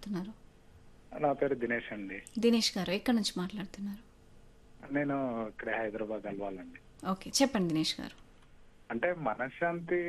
మాట్లాడుతున్నారు నా పేరు దినేష్ అండి దినేష్ గారు ఎక్కడి నుంచి మాట్లాడుతున్నారు నేను ఇక్కడ హైదరాబాద్ అలవాలండి ఓకే చెప్పండి దినేష్ గారు అంటే మనశ్శాంతి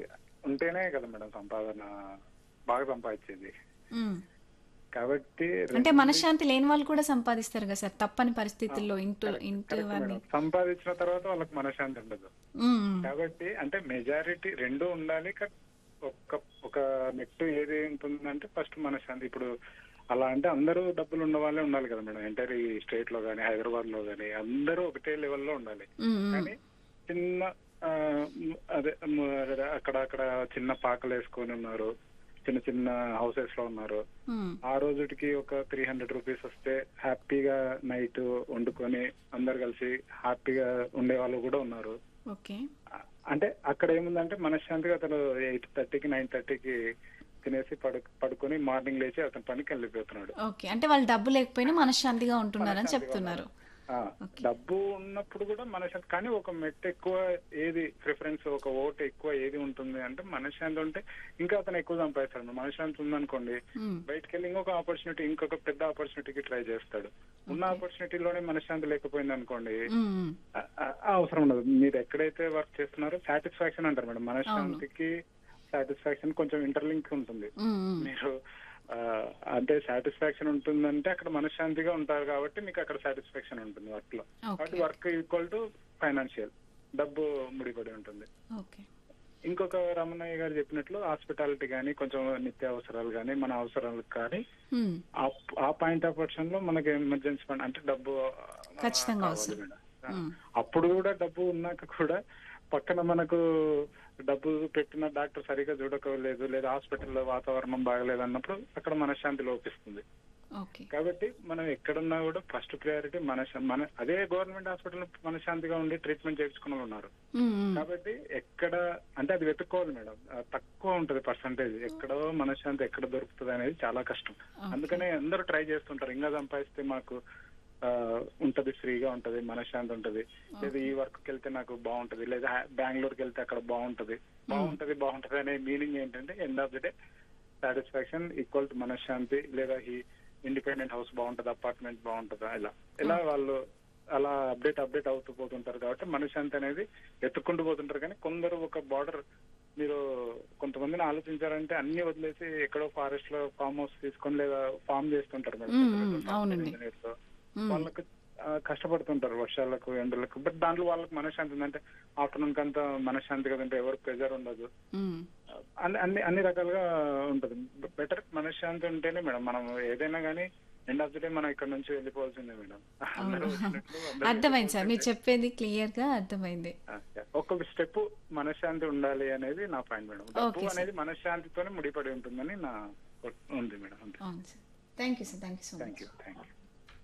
ఉంటేనే కదా మేడం సంపాదన బాగా సంపాదించేది మ్మ్. కాబట్టి అంటే మనశ్శాంతి లేని వాళ్ళు కూడా సంపాదిస్తారు కదా సార్ తప్పని పరిస్థితుల్లో ఇంటి ఇంటి కరెక్ట్ వారిని మేడం. సంపాదించిన తర్వాత వాళ్ళకి మనశ్శాంతి ఉండదు మ్మ్. కాబట్టి అంటే మెజారిటీ రెండు ఉండాలి కా- ఒక్క ఒక నెట్ ఏది ఉంటుందంటే ఫస్ట్ మనశ్శాంతి ఇప్పుడు అలా అంటే అందరూ డబ్బులు ఉన్న వాళ్ళే ఉండాలి కదా మేడం ఎంటర్ ఈ స్టేట్ లో కానీ హైదరాబాద్ లో కానీ అందరూ ఒకటే లెవెల్లో ఉండాలి మ్మ్, మ్మ్. కానీ చిన్న ఆ, మ్, అదే మ్, అక్కడ అక్కడ చిన్న పాకలు వేసుకొని ఉన్నారు చిన్న చిన్న హౌసెస్ లో ఉన్నారు మ్మ్. ఆ రోజుకి ఒక త్రీ హండ్రెడ్ రూపీస్ వస్తే హ్యాపీగా నైట్ వండుకొని అందరు కలిసి హ్యాపీగా ఉండే వాళ్ళు కూడా ఉన్నారు ఓకే ఆ- అంటే అక్కడ ఏముందంటే మనశ్శాంతిగా అతను ఎయిట్ థర్టీకి నైన్ థర్టీకి తినేసి పడు పడుకొని మార్నింగ్ లేచి అతని పనికి వెళ్ళిపోతున్నాడు ఓకే అంటే వాళ్ళు డబ్బు లేకపోయినా మనశ్శాంతిగా ఉంటున్నారని మనశ్శాంతిగా చెప్తున్నారు ఆ, ఓకే. డబ్బు ఉన్నప్పుడు కూడా మనశ్శాంతి కానీ ఒక మెట్ ఎక్కువ ఏది ప్రిఫరెన్స్ ఒక ఓటు ఎక్కువ ఏది ఉంటుంది అంటే మనశ్శాంతి ఉంటే ఇంకా అతను ఎక్కువ సంపాదిస్తాడు మనశ్శాంతి ఉందనుకోండి మ్మ్. బయటకు వెళ్ళి ఇంకొక ఆపర్చునిటీ ఇంకొక పెద్ద ఆపర్చునిటీకి ట్రై చేస్తాడు ఉన్న ఆపర్చునిటీలోనే మనశ్శాంతి లేకపోయింది అనుకోండి మ్మ్, మ్మ్. ఆ- ఆ- ఆ అవసరం ఉండదు మీరు ఎక్కడైతే వర్క్ చేస్తున్నారో సాటిస్ఫాక్షన్ అంటారు మేడం మనశ్శాంతికి సాటిస్ఫాక్షన్ కొంచెం ఇంటర్లింక్ ఉంటుంది మ్మ్, మ్మ్. మీరు ఆ, అంటే సాటిస్ఫాక్షన్ ఉంటుందంటే అక్కడ మనశ్శాంతిగా ఉంటారు కాబట్టి మీకు అక్కడ సాటిస్ఫాక్షన్ ఉంటుంది వర్క్ లో కాబట్టి okay work equal to financial డబ్బు ముడిపడి ఉంటుంది ఓకే ఇంకొక రమణయ్య గారు చెప్పినట్లు హాస్పిటాలిటీ కానీ కొంచెం నిత్య అవసరాలు కానీ మన అవసరాలకు కానీ మ్మ్. ఆ- ఆ పాయింట్ ఆఫ్ పర్సన్ లో మనకి ఎమర్జెన్సీ ఫండ్ అంటే డబ్బు ఆ, ఖచ్చితంగా కావాలి అవసరం. మేడం. ఆ, మ్మ్. అప్పుడు కూడా డబ్బు ఉన్నాక కూడా పక్కన మనకు డబ్బు పెట్టిన డాక్టర్ సరిగా చూడకలేదు లేదా హాస్పిటల్లో వాతావరణం బాగలేదు అన్నప్పుడు అక్కడ మనశ్శాంతి లోపిస్తుంది ఓకే కాబట్టి మనం ఎక్కడున్నా కూడా ఫస్ట్ ప్రయారిటీ మనశ మన అదే గవర్నమెంట్ హాస్పిటల్ మనశ్శాంతిగా ఉండి ట్రీట్మెంట్ చేయించుకున్న వాళ్ళు ఉన్నారు మ్మ్, మ్మ్. కాబట్టి ఎక్కడ అంటే అది వెతుక్కోవాలి మేడం ఆ, తక్కువ ఉంటది పర్సంటేజ్ ఎక్కడో మనశ్శాంతి ఎక్కడ దొరుకుతుంది అనేది చాలా కష్టం అందుకనే అందరూ ట్రై చేస్తుంటారు ఇంకా సంపాదిస్తే మాకు ఆ, ఉంటది ఫ్రీగా ఉంటది మనశ్శాంతి ఉంటది లేదా ఈ వర్క్ కి వెళ్తే నాకు బాగుంటది లేదా బెంగళూరుకి వెళ్తే అక్కడ బాగుంటది బాగుంటది బాగుంటది అనే మీనింగ్ ఏంటంటే end of the day satisfaction equal to మనశ్శాంతి లేదా ఈ ఇండిపెండెంట్ హౌస్ బాగుంటది అపార్ట్మెంట్ బాగుంటదా ఇలా ఇలా వాళ్ళు అలా అప్డేట్ అప్డేట్ అవుతూ పోతుంటారు కాబట్టి మనశ్శాంతి అనేది ఎత్తుకుంటూ పోతుంటారు కానీ కొందరు ఒక బార్డర్ మీరు కొంతమందిని ఆలోచించారంటే అన్ని వదిలేసి ఎక్కడో ఫారెస్ట్ లో ఫామ్ హౌస్ తీసుకొని లేదా ఫామ్ చేస్తుంటారు మేడం మ్మ్, పెద్ద పెద్ద మ్మ్, software అవునండి. engineers. మ్మ్. వాళ్ళకు ఆ, కష్టపడుతుంటారు వర్షాలకు ఎండలకు బట్ దాంట్లో వాళ్ళకి మనశ్శాంతి ఉందంటే ఆఫ్టర్నూన్ కంతా మనశ్శాంతిగా ఉంటే ఎవరు ప్రెజర్ ఉండదు మ్మ్. అన్ని అన్ని అన్ని రకాలుగా ఉంటది బెటర్ మనశ్శాంతి ఉంటేనే మేడం మనం ఏదైనా కానీ ఎండ్ ఆఫ్ ది డే మనం ఇక్కడ నుంచి వెళ్ళిపోవాల్సిందే మేడం అందరూ వచ్చినట్లు అందరూ అర్థమైంది సార్ మీరు చెప్పేది క్లియర్ గా అర్థమైంది ఆ, ఒక్కొక్క స్టెప్ మనశ్శాంతి ఉండాలి అనేది నా పాయింట్ మేడం డబ్బు Okay, sir. అనేది మనశ్శాంతితోనే ముడిపడి ఉంటుందని నా ఉంది మేడం అంతే అవును sir thank you sir thank you so much thank you thank you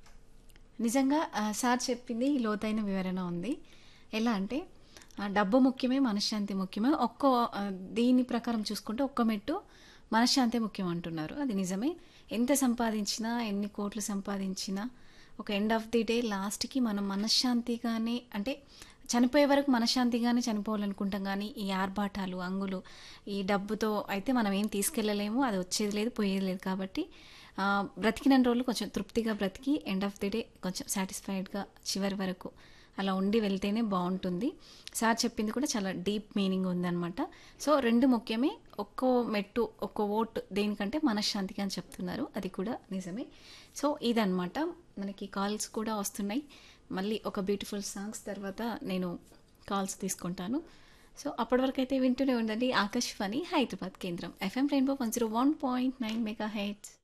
నిజంగా ఆ, సార్ చెప్పింది లోతైన వివరణ ఉంది ఎలా అంటే ఆ, డబ్బు ముఖ్యమే మనశ్శాంతి ముఖ్యమే ఒక్కో ఆ, దీని ప్రకారం చూసుకుంటే ఒక్క మెట్టు మనశ్శాంతి ముఖ్యం అంటున్నారు అది నిజమే ఎంత సంపాదించినా ఎన్ని కోట్లు సంపాదించినా ఒక ఎండ్ ఆఫ్ ది డే లాస్ట్కి మనం మనశ్శాంతిగానే అంటే చనిపోయే వరకు మనశ్శాంతిగానే చనిపోవాలనుకుంటాం కానీ ఈ ఆర్భాటాలు అంగులు ఈ డబ్బుతో అయితే మనం ఏం తీసుకెళ్ళలేము అది వచ్చేది లేదు పోయేది లేదు కాబట్టి ఆ, బ్రతికిన రోజులు కొంచెం తృప్తిగా బ్రతికి ఎండ్ ఆఫ్ ది డే కొంచెం సాటిస్ఫైడ్గా చివరి వరకు అలా ఉండి వెళ్తేనే బాగుంటుంది సార్ చెప్పింది కూడా చాలా డీప్ మీనింగ్ ఉందన్నమాట సో రెండు ముఖ్యమే ఒక్కో మెట్టు ఒక్కో ఓట్ దేనికంటే మనశ్శాంతిగా అని చెప్తున్నారు అది కూడా నిజమే సో ఇదన్నమాట మనకి కాల్స్ కూడా వస్తున్నాయి మళ్ళీ ఒక బ్యూటిఫుల్ సాంగ్స్ తర్వాత నేను కాల్స్ తీసుకుంటాను సో అప్పటి వరకు అయితే వింటూనే ఉండండి ఆకాశవాణి హైదరాబాద్ కేంద్రం FM rainbow one zero one point nine mega heads